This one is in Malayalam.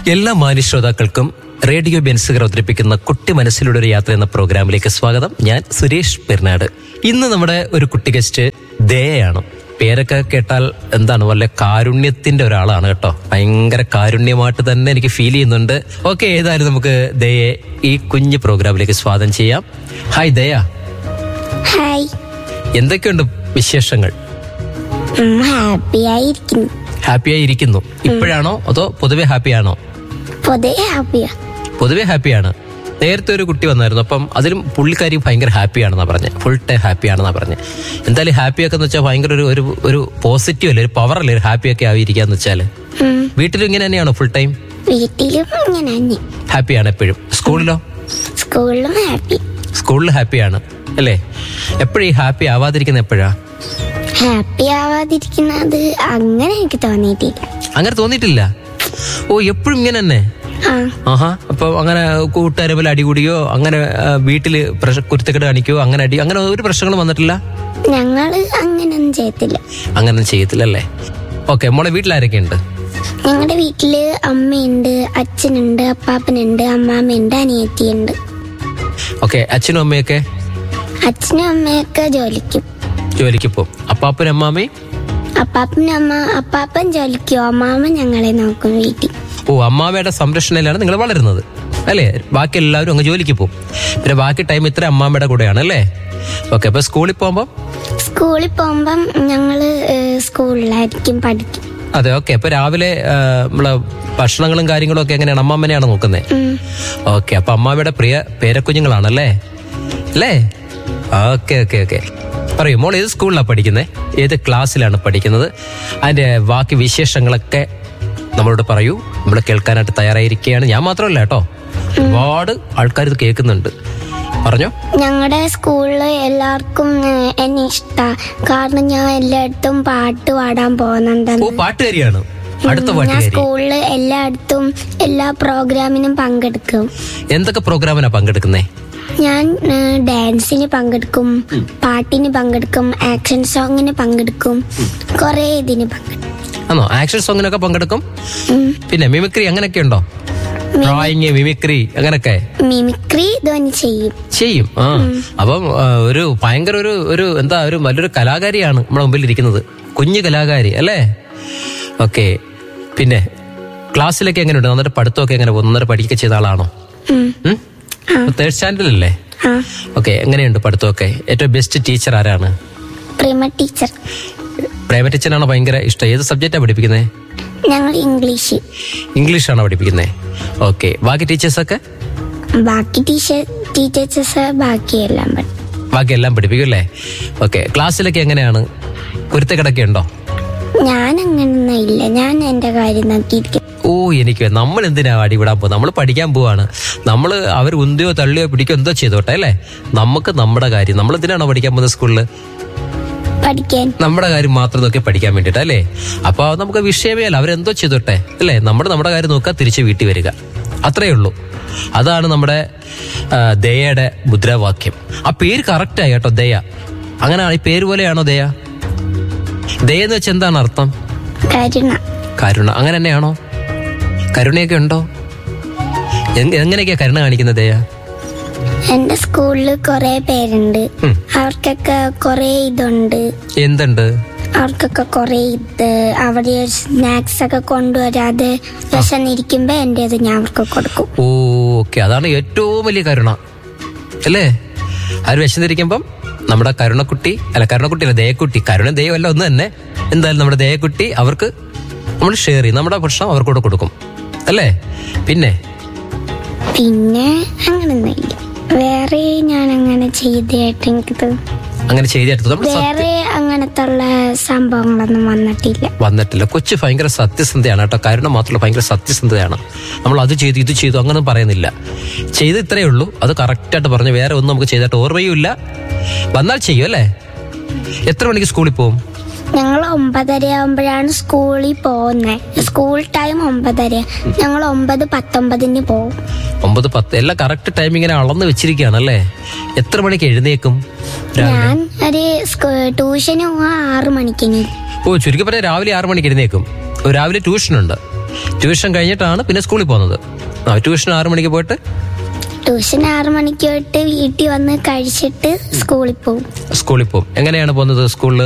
എല്ലാ മാന്യ ശ്രോതാക്കൾക്കും റേഡിയോ ബെൻസുകർ അവതരിപ്പിക്കുന്ന കുട്ടി മനസ്സിലൂടെ ഒരു യാത്ര എന്ന പ്രോഗ്രാമിലേക്ക് സ്വാഗതം ഞാൻ സുരേഷ് പെരുന്നാട് ഇന്ന് നമ്മുടെ ഒരു കുട്ടി ഗസ്റ്റ് ദയാണ് പേരൊക്കെ കേട്ടാൽ എന്താണ് വല്ല കാരുണ്യത്തിന്റെ ഒരാളാണ് കേട്ടോ ഭയങ്കര കാരുണ്യമായിട്ട് തന്നെ എനിക്ക് ഫീൽ ചെയ്യുന്നുണ്ട് ഓക്കെ ഏതായാലും നമുക്ക് ദയെ ഈ കുഞ്ഞു പ്രോഗ്രാമിലേക്ക് സ്വാഗതം ചെയ്യാം ഹായ് ദയ ഹായ് എന്തൊക്കെയുണ്ട് വിശേഷങ്ങൾ ഹാപ്പി ആയിരിക്കുന്നു ഹാപ്പിയായി ഇരിക്കുന്നു ഇപ്പോഴാണോ അതോ പൊതുവെ ഹാപ്പിയാണോ പൊതുവെ ഹാപ്പിയാ പൊതുവെ ഹാപ്പിയാണ് നേരത്തെ ഒരു കുട്ടി വന്നായിരുന്നു അപ്പം അതിലും പുള്ളിക്കാരി ഭയങ്കര ഹാപ്പിയാണെന്നാ പറഞ്ഞത് ഫുൾ ടൈം ഹാപ്പിയാണെന്നാ പറഞ്ഞത് എന്തായാലും ഹാപ്പിയൊക്കെ എന്ന് വെച്ചാൽ ഭയങ്കര ഒരു ഒരു ഒരു പോസിറ്റീവ് അല്ലേ ഒരു പവർ അല്ലേ ഒരു ഹാപ്പിയൊക്കെ ആയിരിക്കാന്ന് വെച്ചാൽ ഉം. വീട്ടിലും ഇങ്ങനെ തന്നെയാണോ ഫുൾ ടൈം വീട്ടിലും ഇങ്ങനെ തന്നെ ഹാപ്പിയാണ് എപ്പോഴും സ്കൂളിലോ സ്കൂളിലും ഹാപ്പി സ്കൂളിൽ ഹാപ്പിയാണ് അല്ലേ എപ്പോഴും ഈ ഹാപ്പി ആവാതിരിക്കുന്ന എപ്പോഴാ ഹാപ്പി ആവാതിരിക്കുന്നത് അങ്ങനെ എനിക്ക് തോന്നിയിട്ടില്ല അങ്ങനെ തോന്നിയിട്ടില്ല ഓ എപ്പോഴും ഇങ്ങനെ തന്നെ ആ ആഹാ അപ്പൊ അങ്ങനെ കൂട്ടുകാരെ പോലെ അടികൂടിയോ അങ്ങനെ ആ, വീട്ടില് പ്രശ്ന കുരുത്തക്കെട്ട് കാണിക്കോ അങ്ങനെ അടി അങ്ങനെ ഒരു പ്രശ്നങ്ങളും വന്നിട്ടില്ല ഞങ്ങള് അങ്ങനൊന്നും ചെയ്യത്തില്ല അങ്ങനെ ചെയ്യത്തില്ലല്ലേ ഓക്കെ മോളെ വീട്ടിലാരൊക്കെ ഉണ്ട് ഞങ്ങളുടെ വീട്ടില് അമ്മയുണ്ട് അച്ഛനുണ്ട് അപ്പാപ്പനുണ്ട് അമ്മാമ്മയുണ്ട് അനിയത്തിയുണ്ട് ഓക്കെ അച്ഛനും അമ്മയൊക്കെ അച്ഛനും അമ്മയൊക്കെ ജോലിക്കും ജോലിക്ക് പോകും അപ്പാപ്പനും അമ്മാമ്മയും അപ്പാപ്പനും അമ്മ അപ്പാപ്പൻ ജോലിക്കും അമ്മാമ്മ ഞങ്ങളെ നോക്കും വീട്ടിൽ ഓ അമ്മാമ്മയുടെ സംരക്ഷണയിലാണ് നിങ്ങൾ വളരുന്നത് അല്ലേ ബാക്കി എല്ലാവരും അങ്ങ് ജോലിക്ക് പോകും പിന്നെ ബാക്കി ടൈം ഇത്ര അമ്മാമ്മയുടെ കൂടെയാണ് അല്ലേ ഓക്കെ അപ്പൊ സ്കൂളിൽ പോകുമ്പോൾ സ്കൂളിൽ പോകുമ്പം ഞങ്ങള് ഏഹ്, സ്കൂളിലായിരിക്കും പഠിക്കും അതെ ഓക്കെ അപ്പൊ രാവിലെ ആ, നമ്മളെ ഭക്ഷണങ്ങളും കാര്യങ്ങളും ഒക്കെ എങ്ങനെയാണ് അമ്മാമ്മനെയാണ് നോക്കുന്നത് ഉം. ഓക്കെ അപ്പൊ അമ്മാമ്മയുടെ പ്രിയ പേരക്കുഞ്ഞുങ്ങളാണല്ലേ അല്ലേ ഓക്കെ ഓക്കെ ഓക്കെ പറയൂ മോൾ ഏത് സ്കൂളിലാണ് പഠിക്കുന്നത് ഏത് ക്ലാസ്സിലാണ് പഠിക്കുന്നത് അതിന്റെ ബാക്കി വിശേഷങ്ങളൊക്കെ നമ്മളോട് പറയൂ നമ്മൾ കേൾക്കാനായിട്ട് തയ്യാറായിരിക്കുകയാണ് ഞാൻ മാത്രമല്ല കേട്ടോ ഒരുപാട് ആൾക്കാർ ഇത് കേൾക്കുന്നുണ്ട് പറഞ്ഞോ ഞങ്ങളുടെ സ്കൂളില് എല്ലാവർക്കും ഏഹ്, എന്നെ ഇഷ്ടാ കാരണം ഞാൻ എല്ലായിടത്തും പാട്ട് പാടാൻ ഓ പോകുന്നുണ്ടെന്ന് പാട്ടുകാരിയാണ് അടുത്ത ഞാൻ പാട്ടുകാരി സ്കൂളില് എല്ലായിടത്തും എല്ലാ പ്രോഗ്രാമിനും പങ്കെടുക്കും എന്തൊക്കെ പ്രോഗ്രാമിനാ പങ്കെടുക്കുന്നേ ഞാൻ ഏഹ്, ഡാൻസിന് പങ്കെടുക്കും പാട്ടിന് പങ്കെടുക്കും ആക്ഷൻ സോങ്ങിന് പങ്കെടുക്കും കൊറേ ഇതിന് പങ്കെടുക്കും ആണോ ആക്ഷൻ സോങ്ങിനൊക്കെ പങ്കെടുക്കും ഉം. പിന്നെ മിമിക്രി അങ്ങനെയൊക്കെ ഉണ്ടോ ഡ്രോയിങ് മിമിക്രി അങ്ങനെയൊക്കെ മിമിക്രി ധ്വനി ചെയ്യും ചെയ്യും ആ അപ്പം ആ, ഒരു ഭയങ്കര ഒരു ഒരു എന്താ ഒരു വലിയൊരു കലാകാരിയാണ് നമ്മുടെ മുമ്പിൽ ഇരിക്കുന്നത് കുഞ്ഞു കലാകാരി അല്ലേ ഓക്കെ പിന്നെ ക്ലാസ്സിലൊക്കെ എങ്ങനെയുണ്ട് നന്നായിട്ട് പഠിത്തമൊക്കെ എങ്ങനെ പോകുന്നു നന്നായിട്ട് പഠിക്കുക ചെയ്ത ആളാണോ ഉം. തേർഡ് സ്റ്റാൻഡേർഡിലല്ലേ ആ ഓക്കെ എങ്ങനെയുണ്ട് പഠിത്തമൊക്കെ ഏറ്റവും ബെസ്റ്റ് ടീച്ചർ ആരാണ് പ്രിമ ടീച്ചർ പ്രൈവറ്റ് ടീച്ചറാണോ ഭയങ്കര ഇഷ്ടം ഏത് സബ്ജക്റ്റാണ് പഠിപ്പിക്കുന്നത് ഞങ്ങൾ ഇംഗ്ലീഷ് ഇംഗ്ലീഷാണോ പഠിപ്പിക്കുന്നത് ഓക്കെ ബാക്കി ടീച്ചേഴ്സൊക്കെ ബാക്കി ടീച്ചർ ടീച്ചേഴ്സസ് ബാക്കിയെല്ലാം പഠിക്കും ബാക്കി എല്ലാം പഠിപ്പിക്കും അല്ലേ ഓക്കെ ക്ലാസ്സിലൊക്കെ എങ്ങനെയാണ് കുരുത്തക്കിടക്കെ ഉണ്ടോ ഞാൻ അങ്ങനൊന്നും ഇല്ല ഞാൻ എന്റെ കാര്യം നോക്കിയിരിക്കും ഓ എനിക്ക് നമ്മൾ എന്തിനാ അടിവിടാൻ പോകുന്നത് നമ്മൾ പഠിക്കാൻ പോവാണ് നമ്മൾ അവർ ഉന്തിയോ തള്ളിയോ പിടിക്കോ എന്തോ ചെയ്തോട്ടെ അല്ലേ നമുക്ക് നമ്മുടെ കാര്യം നമ്മൾ എന്തിനാണോ പഠിക്കാൻ പോകുന്നത് സ്കൂളിൽ പഠിക്കാൻ നമ്മുടെ കാര്യം മാത്രം നോക്കി പഠിക്കാൻ വേണ്ടിയിട്ട് അല്ലേ അപ്പൊ നമുക്ക് വിഷയമേ അല്ല അവരെന്തോ ചെയ്തോട്ടെ അല്ലേ നമ്മൾ നമ്മുടെ കാര്യം നോക്കുക തിരിച്ച് വീട്ടിൽ വരിക അത്രയേ ഉള്ളൂ അതാണ് നമ്മുടെ ആ, ദയയുടെ മുദ്രാവാക്യം ആ പേര് കറക്റ്റായി കേട്ടോ ദയ അങ്ങനെ ഈ പേര് പോലെയാണോ ദയ ദയ എന്ന് വെച്ചാൽ എന്താണ് അർത്ഥം കരുണ കരുണ അങ്ങനെ തന്നെയാണോ കരുണയൊക്കെ ഉണ്ടോ എങ്- എങ്ങനെയൊക്കെയാ കരുണ കാണിക്കുന്നത് ദയ എന്റെ സ്കൂളിൽ കുറെ പേരുണ്ട് ഉം. അവർക്കൊക്കെ കുറെ ഇതുണ്ട് എന്തുണ്ട് അവർക്കൊക്കെ കുറെ ഇത് അവിടെ സ്നാക്സ് ഒക്കെ കൊണ്ടുവരാതെ വിശന്നിരിക്കുമ്പോ എന്റെ അത് ഞാൻ അവർക്ക് കൊടുക്കും ഓ ഓക്കെ അതാണ് ഏറ്റവും വലിയ കരുണ അല്ലേ അവർ വിശന്നിരിക്കുമ്പം നമ്മുടെ കരുണക്കുട്ടി അല്ല കരുണക്കുട്ടി അല്ല ദയക്കുട്ടി കരുണ ദയം അല്ല ഒന്ന് തന്നെ എന്തായാലും നമ്മുടെ ദയക്കുട്ടി അവർക്ക് നമ്മൾ ഷെയർ ചെയ്യും നമ്മുടെ ഭക്ഷണം അവർക്ക് കൂടെ കൊടുക്കും അല്ലേ പിന്നെ പിന്നെ അങ്ങനൊന്നും ഇല്ല വേറെ ഞാൻ അങ്ങനെ ചെയ്തതായിട്ട് എനിക്ക് തോന്നുന്നു അങ്ങനെ ചെയ്തിട്ട് നമ്മൾ വേറെ അങ്ങനത്തെ ഉള്ള സംഭവങ്ങളൊന്നും വന്നിട്ടില്ല വന്നിട്ടില്ല കൊച്ചു ഭയങ്കര സത്യസന്ധയാണ് കേട്ടോ കരുണ മാത്രമല്ല ഭയങ്കര സത്യസന്ധതയാണ് നമ്മൾ അത് ചെയ്തു ഇത് ചെയ്തു അങ്ങനെ പറയുന്നില്ല ചെയ്ത് ഇത്രയേ ഉള്ളൂ അത് കറക്റ്റായിട്ട് പറഞ്ഞു വേറെ ഒന്നും നമുക്ക് ചെയ്തിട്ട് ഓർമ്മയും ഇല്ല വന്നാൽ ചെയ്യും അല്ലേ എത്ര മണിക്ക് സ്കൂളിൽ പോകും ഞങ്ങൾ ഒമ്പതര ആകുമ്പോഴാണ് സ്കൂളിൽ പോകുന്നത് സ്കൂൾ ടൈം ഒമ്പതര ഞങ്ങൾ ഒമ്പത് പത്തൊമ്പതിന് പോകും ഒമ്പത് പത്ത് എല്ലാം കറക്റ്റ് ടൈം ഇങ്ങനെ അളന്ന് വെച്ചിരിക്കുകയാണ് അല്ലേ എത്ര മണിക്ക് എഴുന്നേക്കും രാവിലെ ഞാൻ ഒരു സ്കൂ- ട്യൂഷന് പോവാൻ ആറ് മണിക്കിന് ഓ ചുരുക്കി പറഞ്ഞാൽ രാവിലെ ആറ് മണിക്ക് എഴുന്നേക്കും ഓ, രാവിലെ ട്യൂഷനുണ്ട് ട്യൂഷൻ കഴിഞ്ഞിട്ടാണ് പിന്നെ സ്കൂളിൽ പോകുന്നത് ആ ട്യൂഷൻ ആറു മണിക്ക് പോയിട്ട് ട്യൂഷൻ ആറു മണിക്ക് തൊട്ട് വീട്ടിൽ വന്ന് കഴിച്ചിട്ട് സ്കൂളിൽ പോകും സ്കൂളിൽ പോകും എങ്ങനെയാണ് പോകുന്നത് സ്കൂളിൽ